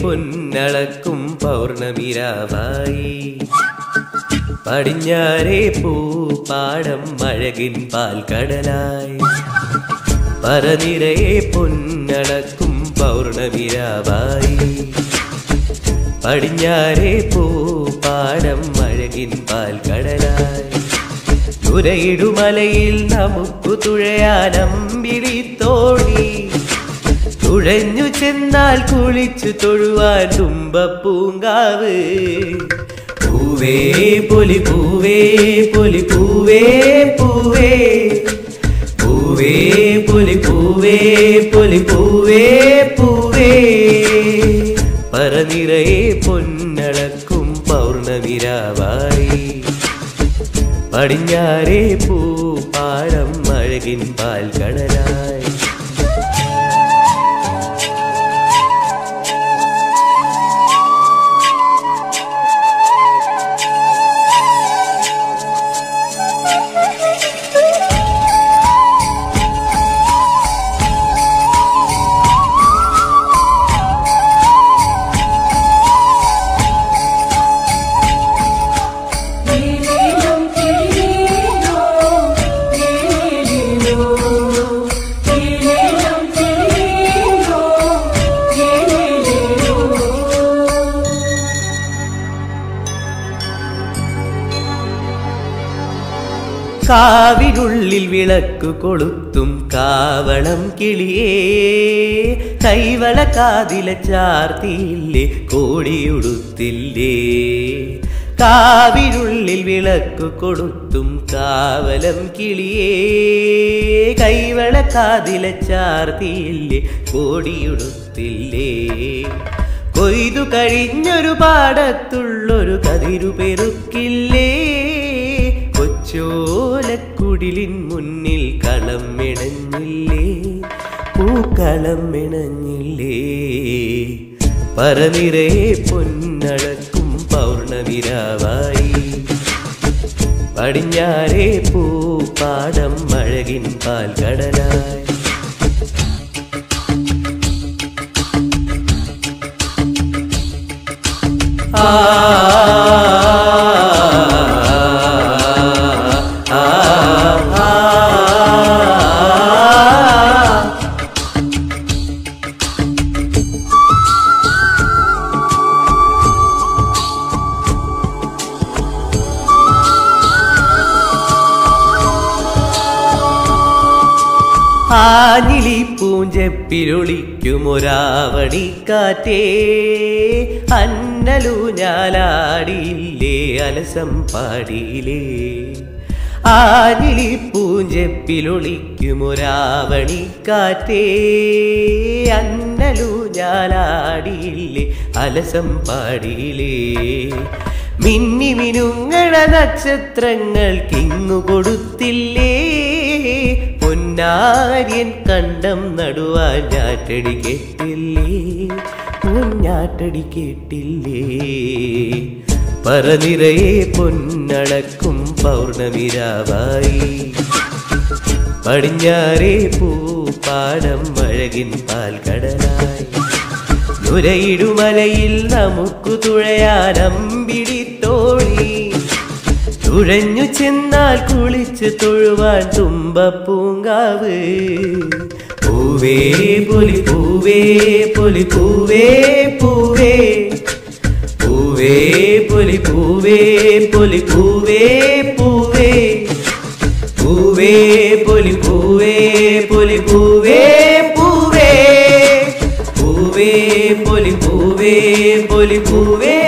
പൊന്നളക്കും പൗർണമിരാവായി പടിഞ്ഞാറേ പൂപ്പാടം മഴകിൻ പാൽക്കടലായി പറനിരയെ പൊന്നളക്കും പൗർണമിരാവായി പടിഞ്ഞാറേ പൂപ്പാടം മഴകിൻ പാൽക്കടലായി തുരയിടുമലയിൽ നമുക്കു തുഴയാനമ്പിളി തോണി തുഴഞ്ഞു ചെന്നാൽ കുളിച്ചു തൊഴുവാൻ തുമ്പപ്പൂങ്കാവ് പൂവേ പൊലി പൂവേ പൊലി പൂവേ പൂവേ പൂവേ പൊലി പൂവേ പൊലി പൂവേ പൂവേ പറനിറയെ പൊന്നളക്കും പൗർണമിരാവായി പടിഞ്ഞാറേ പൂപ്പാടം അഴകിൻ പാൽക്കടലായി നീലം തിരിയോ നീലോ നീലം തിരിയോ നീലോ കാവിനുള്ളിൽ വിളക്കു കൊളുത്തും കാവളം കിളിയേ കൈവള കാതില ചാർത്തിയില്ലേ കോടിയുടുത്തില്ലേ കാവിനുള്ളിൽ വിളക്കു കൊളുത്തും കാവലം കിളിയേ കൈവള കാതില ചാർത്തിയില്ലേ കോടിയുടുത്തില്ലേ കൊയ്തു കഴിഞ്ഞൊരു പാടത്തുള്ളൊരു കതിരു പെരുക്കില്ലേ കൊച്ചോലക്കുടിലിൻ മുന്നിൽ കളം മിണഞ്ഞില്ലേ പൂക്കളം മിണഞ്ഞില്ലേ പറനിറേ പൊന്നളക്കും പൗർണമിരാവായി പടിഞ്ഞാറേ പൂപ്പാടം അഴകിൻ പാൽക്കടലായി ആ ആ ആ ആഞ്ഞിലി പൂഞ്ചപ്പിരൊളിക്കുമൊരാവണിക്കാറ്റേ അന്നലൂഞ്ഞാലാടിയില്ലേ അലസം പാടിയില്ലേ ആഞ്ഞിലി പൂഞ്ചപ്പിലൊളിക്കുമൊരാവണിക്കാറ്റേ അന്നലൂഞ്ഞാലാടിയില്ലേ അലസം പാടിയില്ലേ മിന്നി മിനുങ്ങണ നക്ഷത്രങ്ങൾക്കിങ്ങു കൊടുത്തില്ലേ പൊന്നാര്യൻ കണ്ടം നടുവാൻ ഞാറ്റടി കേട്ടില്ലേ പൊന്നാട്ടടി കേട്ടില്ലേ പറനിറയെ പൊന്നളക്കും പൗർണമിരാവായി പടിഞ്ഞാറേ പൂപ്പാടം അഴകിൻ പാൽക്കടലായി നുരയിടുമലയിൽ നമുക്കു തുഴയാനമ്പിടി തോണി തുഴഞ്ഞു ചെന്നാൽ കുളിച്ച് തൊഴുവാൻ തുമ്പപ്പൂങ്കാവ് പൂവേ പൊലി പൂവേ പൊലി പൂവേ പൂവേ പൂവേ പൊലി പൂവേ പൊലി പൂവേ പൂവേ പൂവേ പൊലി പൂവേ പൊലി പൂവേ പൂവേ പൂവേ പൊലി പൂവേ പൊലി പൂവേ